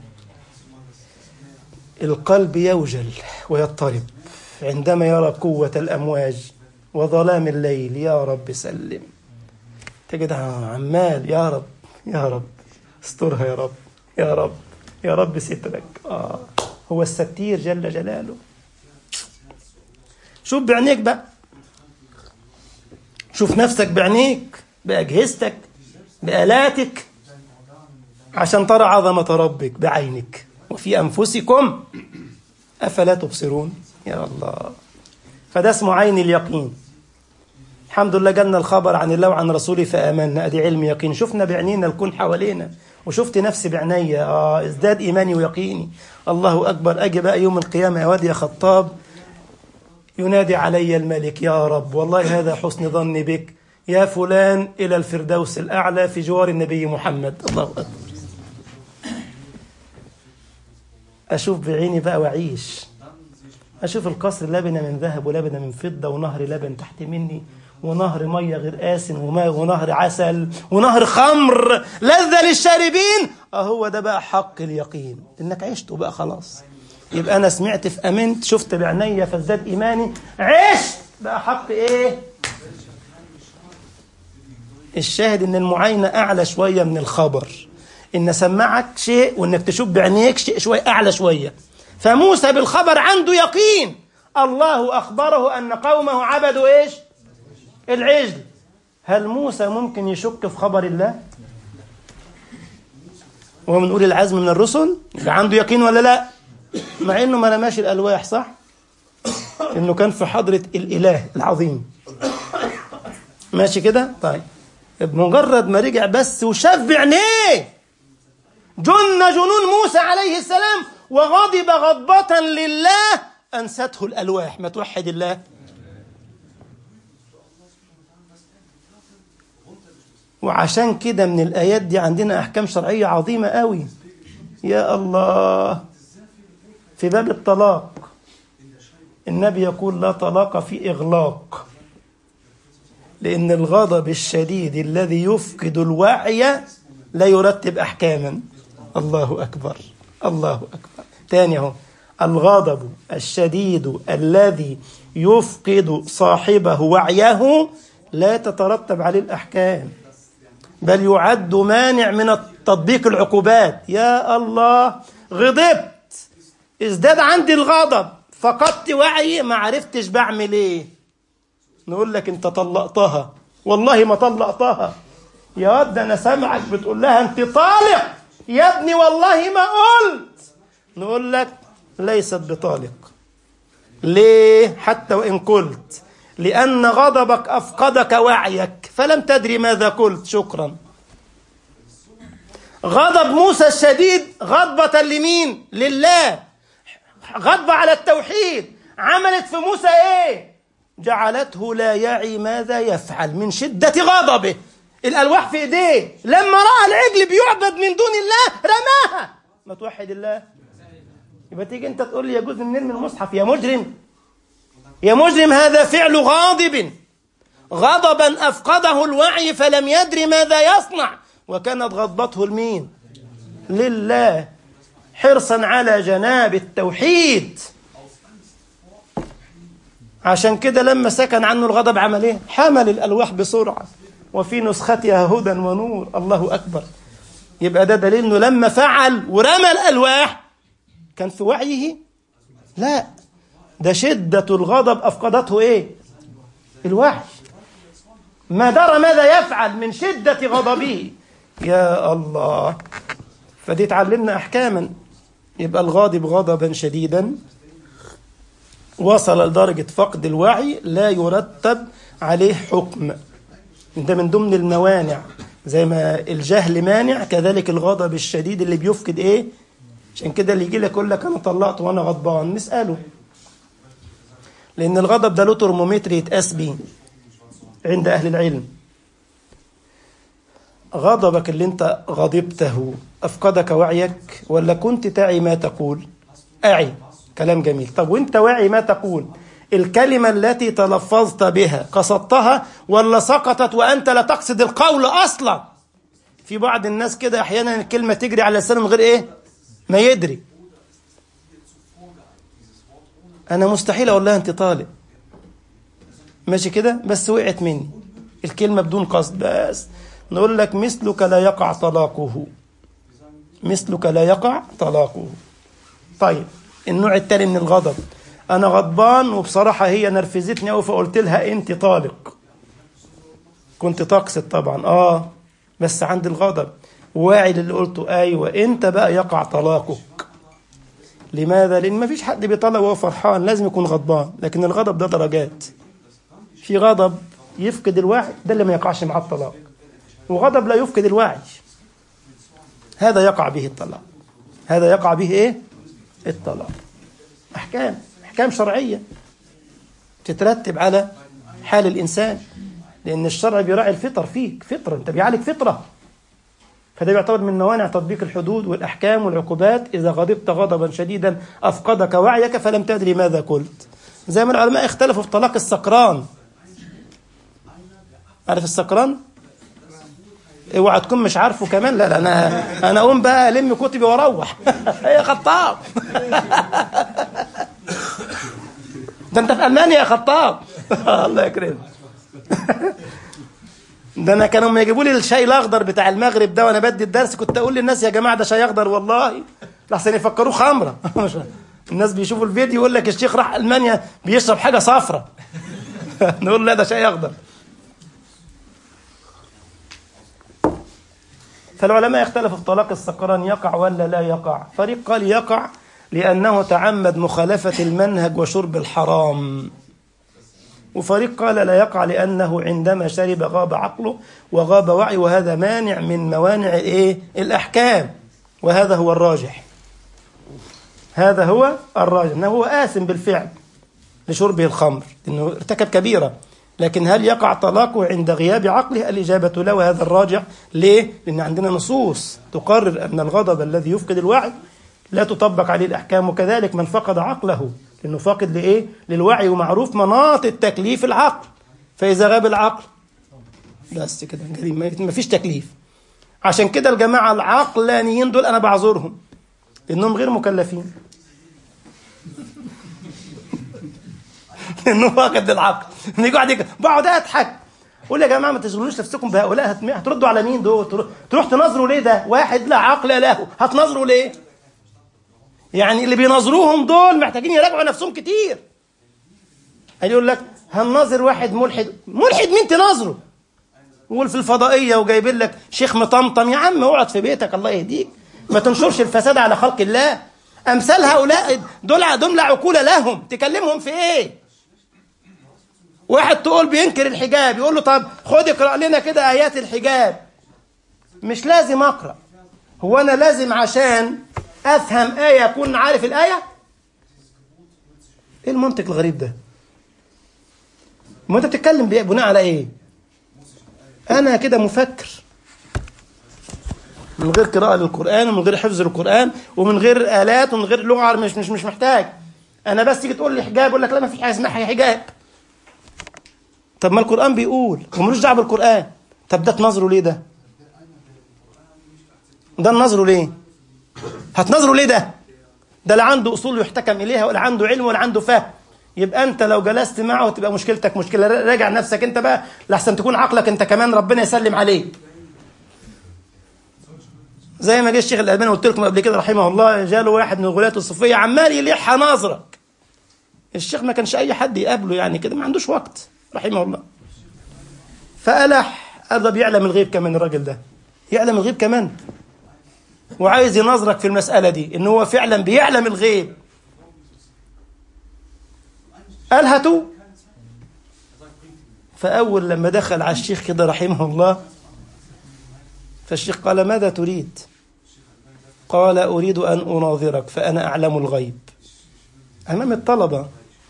القلب يوجل ويضطرب عندما يرى قوة الأمواج وظلام الليل يا رب سلم تجد عمال يا رب يا رب استرها يا رب يا رب يا رب سترك آه هو الستير جل جلاله شوف بعينيك بقى شوف نفسك بعينيك بأجهزتك بآلاتك عشان ترى عظمة ربك بعينك وفي أنفسكم أفلا تبصرون يا الله فده اسمه عين اليقين الحمد لله جالنا الخبر عن الله وعن رسوله فآمنا أدي علم يقين شفنا بعينينا الكون حوالينا وشفت نفسي بعينيا آه ازداد إيماني ويقيني الله أكبر أجي بقى يوم القيامة يا واد يا خطاب ينادي علي الملك يا رب والله هذا حسن ظني بك يا فلان إلى الفردوس الأعلى في جوار النبي محمد الله أكبر أشوف بعيني بقى وأعيش أشوف القصر لبنة من ذهب ولبنة من فضة ونهر لبن تحت مني ونهر مية غير آسن وماء ونهر عسل ونهر خمر لذة للشاربين أهو ده بقى حق اليقين إنك عشت وبقى خلاص يبقى أنا سمعت في أمنت شفت بعينيا فازداد إيماني عشت بقى حق إيه الشاهد إن المعاينة أعلى شوية من الخبر إن سمعك شيء وإنك تشوف بعينيك شيء شوية أعلى شوية فموسى بالخبر عنده يقين الله أخبره أن قومه عبدوا إيش العجل هل موسى ممكن يشك في خبر الله وهو من أولي العزم من الرسل يبقى عنده يقين ولا لا مع إنه ما رماش الألواح صح إنه كان في حضرة الإله العظيم ماشي كده طيب بمجرد ما رجع بس وشاف بعينيه جن جنون موسى عليه السلام وغضب غضبة لله أنسته الألواح ما توحد الله وعشان كده من الآيات دي عندنا أحكام شرعية عظيمة قوي يا الله في باب الطلاق النبي يقول لا طلاق في إغلاق لأن الغضب الشديد الذي يفقد الوعي لا يرتب أحكاما الله أكبر الله أكبر تاني اهو الغضب الشديد الذي يفقد صاحبه وعيه لا تترتب عليه الأحكام بل يعد مانع من تطبيق العقوبات يا الله غضبت ازداد عندي الغضب فقدت وعي ما عرفتش بعمل ايه نقول لك انت طلقتها والله ما طلقتها يا واد انا سامعك بتقول لها انت طالق يا ابني والله ما قلت نقول لك ليست بطالق ليه حتى وإن قلت لأن غضبك أفقدك وعيك فلم تدري ماذا قلت شكرا غضب موسى الشديد غضبة لمين لله غضبة على التوحيد عملت في موسى ايه جعلته لا يعي ماذا يفعل من شدة غضبه الألواح في ايديه لما رأى العجل بيعبد من دون الله رماها ما توحد الله يبقى تيجي انت تقول لي يجوز ان نرمي المصحف يا مجرم يا مجرم هذا فعل غاضب غضبا أفقده الوعي فلم يدري ماذا يصنع وكانت غضبته المين لله حرصا على جناب التوحيد عشان كده لما سكن عنه الغضب عمل ايه حمل الألواح بسرعة وفي نسختها هدى ونور الله أكبر يبقى ده دليل انه لما فعل ورمى الألواح كان في وعيه لا ده شدة الغضب أفقدته ايه الوحي ما درى ماذا يفعل من شدة غضبه يا الله فدي تعلمنا أحكاما يبقى الغاضب غضبا شديدا وصل لدرجة فقد الوعي لا يرتب عليه حكم ده من ضمن الموانع زي ما الجهل مانع كذلك الغضب الشديد اللي بيفقد ايه عشان كده اللي يجي لك يقول لك انا طلقت وانا غضبان نساله لان الغضب ده له ترمومتر يتقاس بيه عند اهل العلم غضبك اللي انت غضبته افقدك وعيك ولا كنت تعي ما تقول اعي كلام جميل طب وانت واعي ما تقول الكلمة التي تلفظت بها قصدتها ولا سقطت وأنت لا تقصد القول أصلا في بعض الناس كده أحيانا الكلمة تجري على لسانه من غير إيه ما يدري أنا مستحيل أقول لها أنت طالب ماشي كده بس وقعت مني الكلمة بدون قصد بس نقول لك مثلك لا يقع طلاقه مثلك لا يقع طلاقه طيب النوع التاني من الغضب انا غضبان وبصراحه هي نرفزتني قوي فقلت لها انت طالق كنت تقصد طبعا اه بس عند الغضب واعي للي قلته ايوه انت بقى يقع طلاقك لماذا لان ما فيش حد بيطلق وهو فرحان لازم يكون غضبان لكن الغضب ده درجات في غضب يفقد الوعي ده اللي ما يقعش مع الطلاق وغضب لا يفقد الوعي هذا يقع به الطلاق هذا يقع به ايه الطلاق احكام احكام شرعيه تترتب على حال الانسان لان الشرع بيراعي الفطر فيك فطره انت بيعالج فطره فده يعتبر من موانع تطبيق الحدود والاحكام والعقوبات اذا غضبت غضبا شديدا افقدك وعيك فلم تدري ماذا قلت زي ما العلماء اختلفوا في طلاق السكران عارف السكران اوعى تكون مش عارفه كمان لا لا انا انا اقوم بقى الم كتبي واروح يا خطاب ده انت في المانيا يا خطاب الله يكرمك ده انا كانوا لما يجيبوا لي الشاي الاخضر بتاع المغرب ده وانا بدي الدرس كنت اقول للناس يا جماعه ده شاي اخضر والله لحسن يفكروه خمره الناس بيشوفوا الفيديو يقول لك الشيخ راح المانيا بيشرب حاجه صفرة نقول لا ده شاي اخضر فالعلماء اختلفوا في طلاق السكران يقع ولا لا يقع فريق قال يقع لأنه تعمد مخالفة المنهج وشرب الحرام وفريق قال لا يقع لأنه عندما شرب غاب عقله وغاب وعي وهذا مانع من موانع الإيه؟ الأحكام وهذا هو الراجح هذا هو الراجح أنه هو آثم بالفعل لشربه الخمر لأنه ارتكب كبيرة لكن هل يقع طلاقه عند غياب عقله الإجابة لا وهذا الراجح ليه؟ لأن عندنا نصوص تقرر أن الغضب الذي يفقد الوعي لا تطبق عليه الأحكام وكذلك من فقد عقله لأنه فاقد لإيه؟ للوعي ومعروف مناط التكليف العقل فإذا غاب العقل بس كده ما فيش تكليف عشان كده الجماعة العقلانيين دول أنا بعذرهم لأنهم غير مكلفين انه فاقد للعقل يجي واحد بقعد اضحك قول يا جماعه ما تشغلوش نفسكم بهؤلاء هتردوا على مين دول تروح تنظروا ليه ده واحد لا عقل له هتنظروا ليه يعني اللي بينظروهم دول محتاجين يراجعوا نفسهم كتير يقول لك هننظر واحد ملحد ملحد مين تناظره قول في الفضائيه وجايبين لك شيخ مطمطم يا عم اقعد في بيتك الله يهديك ما تنشرش الفساد على خلق الله امثال هؤلاء دول دول عقول لهم تكلمهم في ايه واحد تقول بينكر الحجاب يقول له طب خد اقرا لنا كده ايات الحجاب مش لازم اقرا هو انا لازم عشان افهم ايه اكون عارف الايه ايه المنطق الغريب ده ما انت بتتكلم بناء على ايه انا كده مفكر من غير قراءة للقرآن ومن غير حفظ للقرآن ومن غير آلات ومن غير لغة مش مش مش محتاج أنا بس تيجي تقول لي حجاب أقول لك لا ما فيش حاجة اسمها حجاب طب ما القرآن بيقول وملوش دعوة بالقرآن طب ده تنظروا ليه ده ده نظره ليه هتنظروا ليه ده ده لا عنده أصول يحتكم إليها ولا عنده علم ولا عنده فهم يبقى أنت لو جلست معه تبقى مشكلتك مشكلة راجع نفسك أنت بقى لحسن تكون عقلك أنت كمان ربنا يسلم عليك زي ما جه الشيخ الألباني قلت لكم قبل كده رحمه الله جاله واحد من الغلاة الصوفية عمال يلح ناظرك الشيخ ما كانش أي حد يقابله يعني كده ما عندوش وقت رحمه الله فألح هذا بيعلم الغيب كمان الراجل ده يعلم الغيب كمان وعايز ينظرك في المسألة دي إن هو فعلا بيعلم الغيب ألهته فأول لما دخل على الشيخ كده رحمه الله فالشيخ قال ماذا تريد قال أريد أن أناظرك فأنا أعلم الغيب أمام الطلبة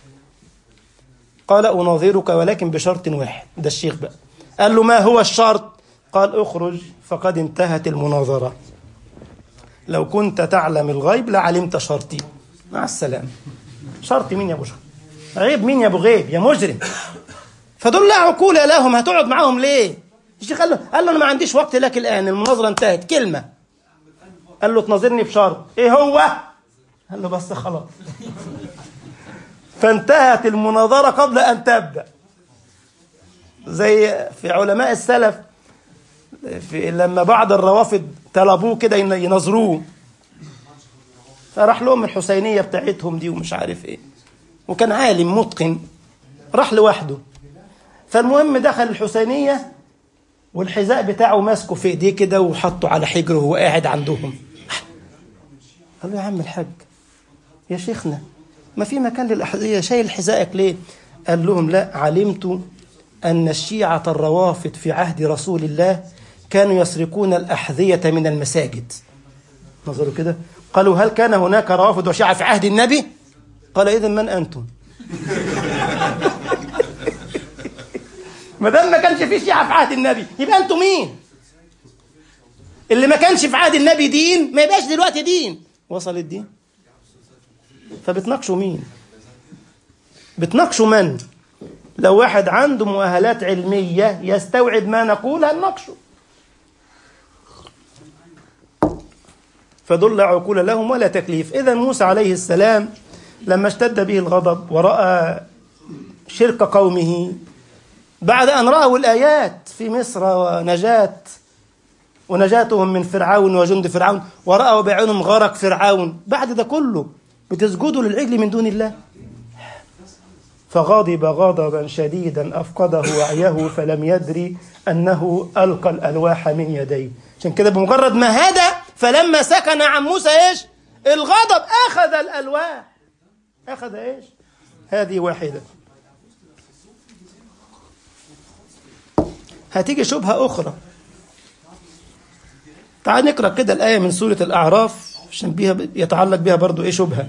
قال أناظرك ولكن بشرط واحد ده الشيخ بقى قال له ما هو الشرط قال اخرج فقد انتهت المناظرة لو كنت تعلم الغيب لعلمت شرطي مع السلامة شرطي مين يا أبو شرط عيب مين يا أبو غيب يا مجرم فدول لا عقول لهم هتقعد معاهم ليه الشيخ قال له قال له انا ما عنديش وقت لك الان المناظره انتهت كلمه قال له تناظرني بشرط ايه هو قال له بس خلاص فانتهت المناظره قبل ان تبدا زي في علماء السلف في لما بعض الروافد طلبوه كده يناظروه فراح لهم الحسينيه بتاعتهم دي ومش عارف ايه وكان عالم متقن راح لوحده فالمهم دخل الحسينيه والحذاء بتاعه ماسكه في ايديه كده وحطه على حجره وهو قاعد عندهم قال له يا عم الحاج يا شيخنا ما في مكان للأحذية شايل حذائك ليه قال لهم لا علمت أن الشيعة الروافد في عهد رسول الله كانوا يسرقون الأحذية من المساجد نظروا كده قالوا هل كان هناك روافد وشيعة في عهد النبي قال إذا من أنتم ما دام ما كانش في شيعة في عهد النبي يبقى انتوا مين؟ اللي ما كانش في عهد النبي دين ما يبقاش دلوقتي دين وصل الدين فبتناقشوا مين؟ بتناقشوا من؟ لو واحد عنده مؤهلات علمية يستوعب ما نقول هنناقشه فدل لا عقول لهم ولا تكليف إذا موسى عليه السلام لما اشتد به الغضب ورأى شرك قومه بعد أن رأوا الآيات في مصر ونجاة ونجاتهم من فرعون وجند فرعون ورأوا بعينهم غرق فرعون بعد ده كله بتسجدوا للعجل من دون الله فغضب غضبا شديدا أفقده وعيه فلم يدري أنه ألقى الألواح من يديه عشان كده بمجرد ما هدى فلما سكن عن موسى إيش الغضب أخذ الألواح أخذ إيش هذه واحدة هتيجي شبهة أخرى تعال نقرأ كده الآية من سورة الأعراف عشان بيها يتعلق بها برضو إيه شبهة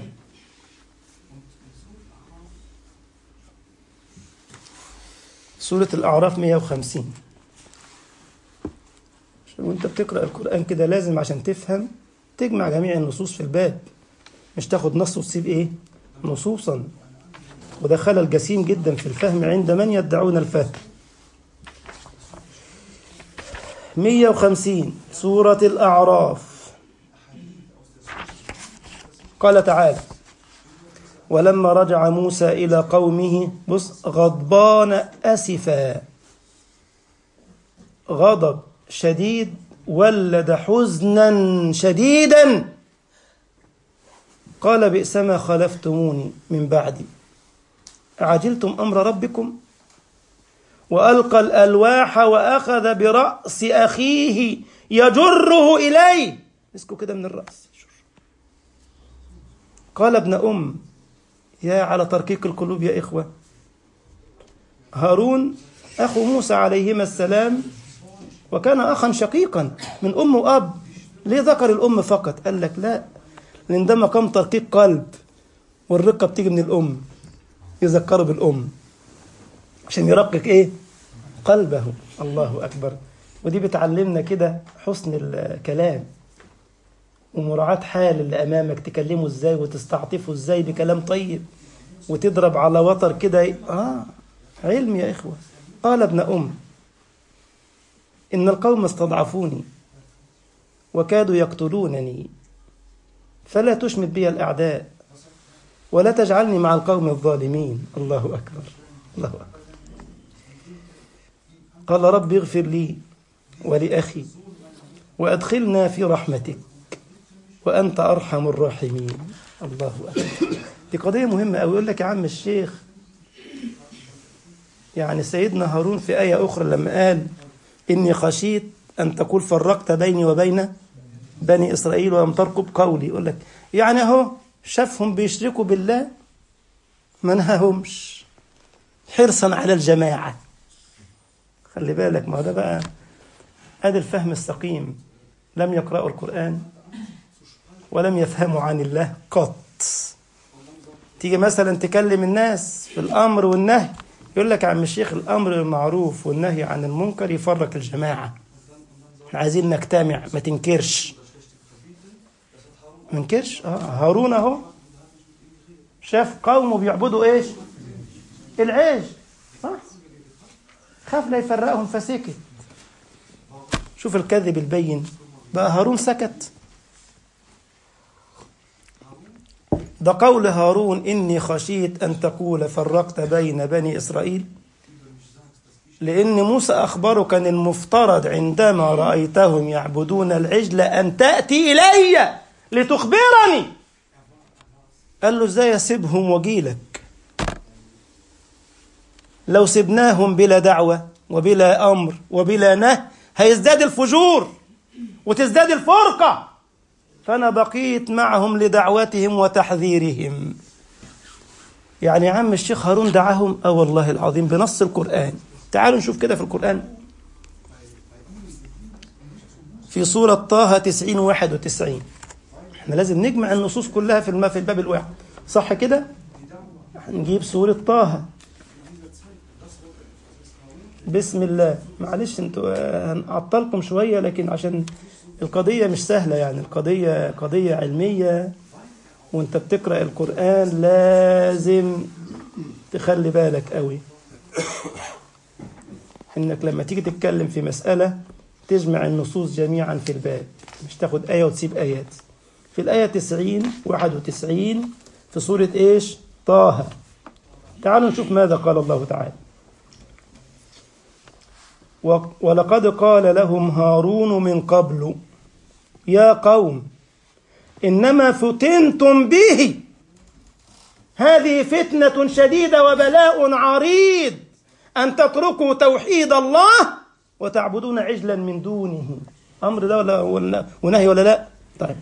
سورة الأعراف 150 عشان وانت بتقرأ القرآن كده لازم عشان تفهم تجمع جميع النصوص في الباب مش تاخد نص وتسيب ايه نصوصا وده خلل جسيم جدا في الفهم عند من يدعون الفهم 150 سورة الأعراف قال تعالى ولما رجع موسى إلى قومه بص غضبان أسفا غضب شديد ولد حزنا شديدا قال بئس ما خلفتموني من بعدي أعجلتم أمر ربكم وألقى الألواح وأخذ برأس أخيه يجره إليه مسكوا كده من الرأس قال ابن أم يا على تركيك القلوب يا إخوة هارون أخو موسى عليهما السلام وكان أخا شقيقا من أم وأب ليه ذكر الأم فقط قال لك لا لأن ده مقام ترقيق قلب والرقة بتيجي من الأم يذكروا بالأم عشان يرقق إيه قلبه الله أكبر ودي بتعلمنا كده حسن الكلام ومراعاة حال اللي أمامك تكلمه إزاي وتستعطفه إزاي بكلام طيب وتضرب على وتر كده آه علم يا إخوة قال ابن أم إن القوم استضعفوني وكادوا يقتلونني فلا تشمت بي الأعداء ولا تجعلني مع القوم الظالمين الله أكبر الله أكبر قال رب اغفر لي ولأخي وأدخلنا في رحمتك وأنت أرحم الراحمين الله أكبر دي قضية مهمة أوي يقول لك يا عم الشيخ يعني سيدنا هارون في آية أخرى لما قال إني خشيت أن تقول فرقت بيني وبين بني إسرائيل ولم ترقب قولي يقول لك يعني أهو شافهم بيشركوا بالله ما نهاهمش حرصا على الجماعة خلي بالك ما ده بقى ادي الفهم السقيم لم يقرأوا القرآن ولم يفهموا عن الله قط تيجي مثلا تكلم الناس في الأمر والنهي يقول لك يا عم الشيخ الأمر بالمعروف والنهي عن المنكر يفرق الجماعة احنا عايزين نجتمع ما تنكرش منكرش اه هارون اهو شاف قومه بيعبدوا ايش العيش صح خاف لا يفرقهم فسكت شوف الكذب البين بقى هارون سكت ده قول هارون إني خشيت أن تقول فرقت بين بني إسرائيل لأن موسى أخبره كان المفترض عندما رأيتهم يعبدون العجل أن تأتي إلي لتخبرني قال له ازاي اسيبهم واجيلك لو سبناهم بلا دعوة وبلا أمر وبلا نهي هيزداد الفجور وتزداد الفرقة فأنا بقيت معهم لدعوتهم وتحذيرهم يعني يا عم الشيخ هارون دعاهم اه والله العظيم بنص القرآن تعالوا نشوف كده في القرآن في سورة طه 90 91 احنا لازم نجمع النصوص كلها في الم- في الباب الواحد صح كده هنجيب سورة طه بسم الله معلش انتوا آه، هنعطلكم شوية لكن عشان القضية مش سهلة يعني القضية قضية علمية وانت بتقرأ القرآن لازم تخلي بالك قوي انك لما تيجي تتكلم في مسألة تجمع النصوص جميعا في الباب مش تاخد آية وتسيب آيات في الآية 90 91 في سورة إيش طه تعالوا نشوف ماذا قال الله تعالى و- ولقد قال لهم هارون من قبل يا قوم إنما فتنتم به هذه فتنة شديدة وبلاء عريض أن تتركوا توحيد الله وتعبدون عجلا من دونه أمر ده ولا ولا ونهي ولا لا طيب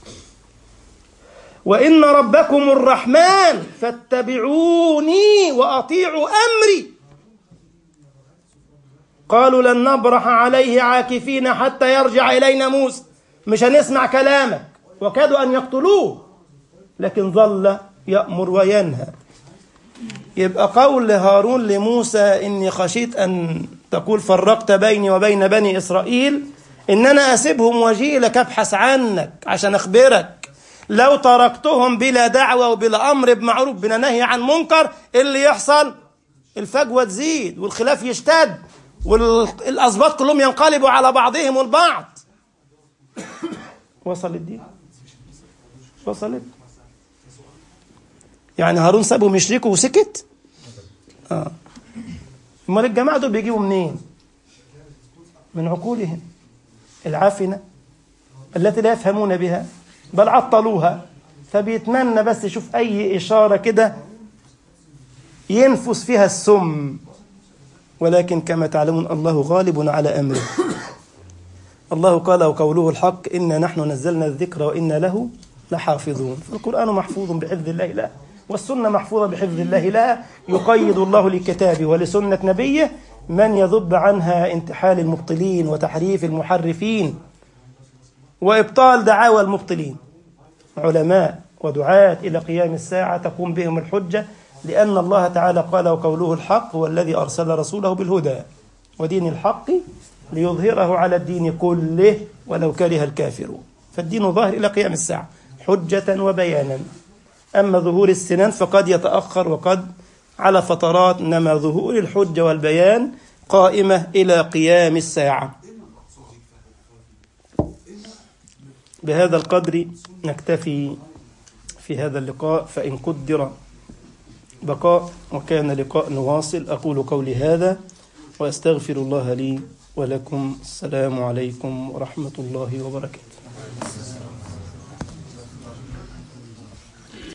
وإن ربكم الرحمن فاتبعوني وأطيعوا أمري قالوا لن نبرح عليه عاكفين حتى يرجع إلينا موسى مش هنسمع كلامك وكادوا أن يقتلوه لكن ظل يأمر وينهى يبقى قول هارون لموسى إني خشيت أن تقول فرقت بيني وبين بني إسرائيل إن أنا أسيبهم وأجي لك أبحث عنك عشان أخبرك لو تركتهم بلا دعوة وبلا أمر بمعروف بلا نهي عن منكر إيه اللي يحصل الفجوة تزيد والخلاف يشتد والأسباط كلهم ينقلبوا على بعضهم البعض وصل الدين وصلت يعني هارون سابهم يشركوا وسكت اه امال الجماعه دول بيجيبوا منين من عقولهم العافنه التي لا يفهمون بها بل عطلوها فبيتمنى بس يشوف اي اشاره كده ينفس فيها السم ولكن كما تعلمون الله غالب على امره الله قال وقوله الحق إنا نحن نزلنا الذكر وإنا له لحافظون فالقرآن محفوظ بحفظ الله لا والسنة محفوظة بحفظ الله لا يقيد الله لكتابه ولسنة نبيه من يذب عنها انتحال المبطلين وتحريف المحرفين وإبطال دعاوى المبطلين علماء ودعاة إلى قيام الساعة تقوم بهم الحجة لأن الله تعالى قال وقوله الحق هو الذي أرسل رسوله بالهدى ودين الحق ليظهره على الدين كله ولو كره الكافرون فالدين ظاهر إلى قيام الساعة حجة وبيانا أما ظهور السنان فقد يتأخر وقد على فترات إنما ظهور الحجة والبيان قائمة إلى قيام الساعة بهذا القدر نكتفي في هذا اللقاء فإن قدر بقاء وكان لقاء نواصل أقول قولي هذا وأستغفر الله لي ولكم السلام عليكم ورحمة الله وبركاته